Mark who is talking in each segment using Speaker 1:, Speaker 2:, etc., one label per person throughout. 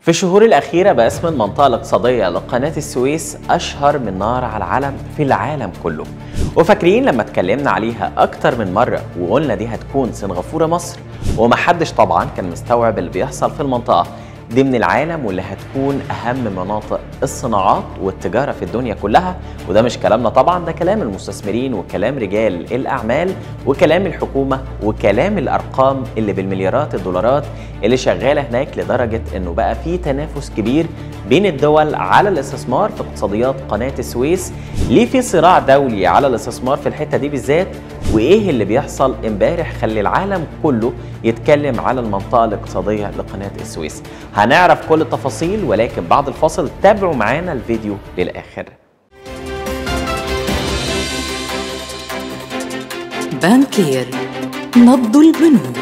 Speaker 1: في الشهور الأخيرة بقى اسم المنطقة الاقتصادية لقناة السويس أشهر من نار على العلم في العالم كله وفاكرين لما اتكلمنا عليها أكتر من مرة وقلنا دي هتكون سنغافورة مصر ومحدش طبعا كان مستوعب اللي بيحصل في المنطقة دي من العالم واللي هتكون أهم مناطق الصناعات والتجارة في الدنيا كلها وده مش كلامنا طبعا ده كلام المستثمرين وكلام رجال الأعمال وكلام الحكومة وكلام الأرقام اللي بالمليارات الدولارات اللي شغالة هناك لدرجة إنه بقى في تنافس كبير بين الدول على الاستثمار في اقتصاديات قناة السويس ليه في صراع دولي على الاستثمار في الحتة دي بالذات وايه اللي بيحصل امبارح خلي العالم كله يتكلم على المنطقه الاقتصاديه لقناه السويس هنعرف كل التفاصيل ولكن بعد الفاصل تابعوا معانا الفيديو للاخر
Speaker 2: بانكير نبض البنوك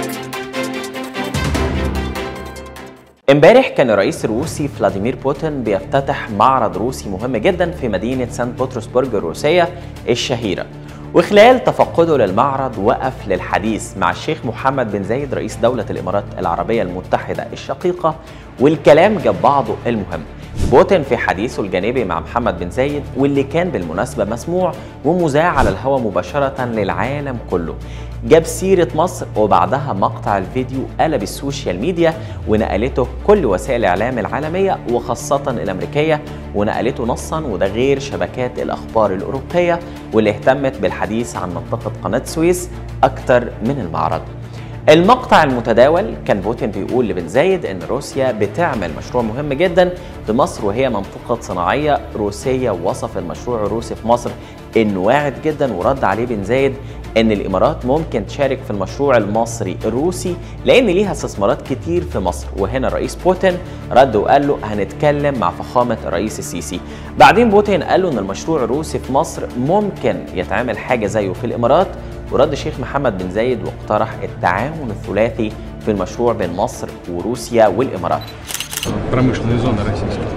Speaker 1: امبارح كان الرئيس الروسي فلاديمير بوتين بيفتتح معرض روسي مهم جدا في مدينه سانت بطرسبرج الروسيه الشهيره وخلال تفقده للمعرض وقف للحديث مع الشيخ محمد بن زايد رئيس دولة الإمارات العربية المتحدة الشقيقة والكلام جاب بعضه المهم بوتين في حديثه الجانبي مع محمد بن زايد واللي كان بالمناسبة مسموع ومذاع على الهواء مباشرة للعالم كله جاب سيرة مصر وبعدها مقطع الفيديو قلب السوشيال ميديا ونقلته كل وسائل الإعلام العالمية وخاصة الأمريكية ونقلته نصا وده غير شبكات الأخبار الأوروبية واللي اهتمت بالحديث عن منطقة قناة سويس أكثر من المعرض المقطع المتداول كان بوتين بيقول لبن زايد ان روسيا بتعمل مشروع مهم جدا في مصر وهي منطقه صناعيه روسيه ووصف المشروع الروسي في مصر انه واعد جدا ورد عليه بن زايد ان الامارات ممكن تشارك في المشروع المصري الروسي لان ليها استثمارات كتير في مصر وهنا الرئيس بوتين رد وقال له هنتكلم مع فخامه الرئيس السيسي بعدين بوتين قال له ان المشروع الروسي في مصر ممكن يتعمل حاجه زيه في الامارات ورد الشيخ محمد بن زايد واقترح التعاون الثلاثي في المشروع بين مصر وروسيا والامارات
Speaker 3: промышленной зоны российской.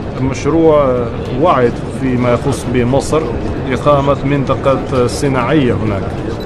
Speaker 3: المشروع وعد فيما يخص بمصر إقامة منطقة صناعية هناك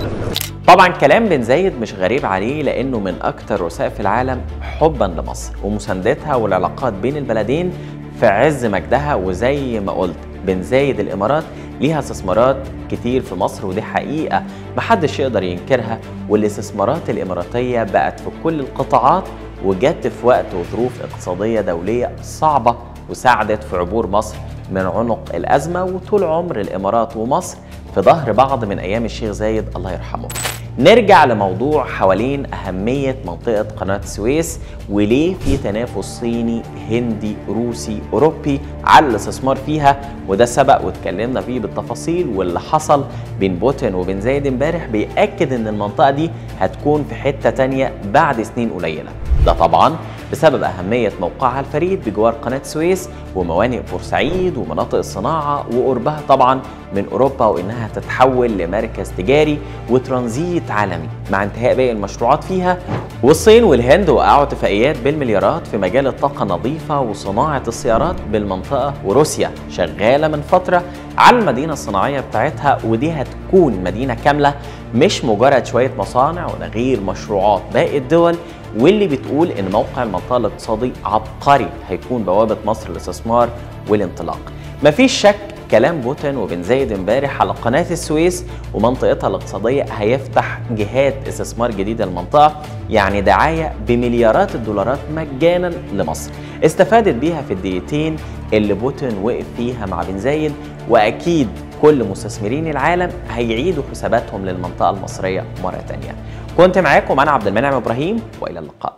Speaker 1: طبعا كلام بن زايد مش غريب عليه لانه من اكثر رؤساء في العالم حبا لمصر ومساندتها والعلاقات بين البلدين في عز مجدها وزي ما قلت بن زايد الامارات ليها استثمارات كتير في مصر ودي حقيقه محدش يقدر ينكرها والاستثمارات الاماراتيه بقت في كل القطاعات وجت في وقت وظروف اقتصاديه دوليه صعبه وساعدت في عبور مصر من عنق الازمه وطول عمر الامارات ومصر في ظهر بعض من ايام الشيخ زايد الله يرحمه. نرجع لموضوع حوالين اهميه منطقه قناه السويس وليه في تنافس صيني هندي روسي اوروبي على الاستثمار فيها وده سبق واتكلمنا فيه بالتفاصيل واللي حصل بين بوتين وبين زايد امبارح بيأكد ان المنطقه دي هتكون في حته تانية بعد سنين قليله. ده طبعا بسبب أهمية موقعها الفريد بجوار قناة السويس وموانئ بورسعيد ومناطق الصناعة وقربها طبعا من أوروبا وإنها تتحول لمركز تجاري وترانزيت عالمي مع انتهاء باقي المشروعات فيها والصين والهند وقعوا اتفاقيات بالمليارات في مجال الطاقة النظيفة وصناعة السيارات بالمنطقة وروسيا شغالة من فترة على المدينة الصناعية بتاعتها ودي هتكون مدينة كاملة مش مجرد شوية مصانع وده غير مشروعات باقي الدول واللي بتقول ان موقع المنطقه الاقتصادي عبقري هيكون بوابه مصر للاستثمار والانطلاق. مفيش شك كلام بوتين وبن زايد امبارح على قناه السويس ومنطقتها الاقتصاديه هيفتح جهات استثمار جديده للمنطقه يعني دعايه بمليارات الدولارات مجانا لمصر. استفادت بيها في الدقيقتين اللي بوتين وقف فيها مع بن زايد واكيد كل مستثمرين العالم هيعيدوا حساباتهم للمنطقه المصريه مره تانيه. كنت معاكم انا عبد المنعم ابراهيم والى اللقاء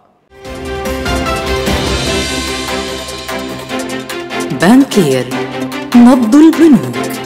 Speaker 2: بانكير نبض البنوك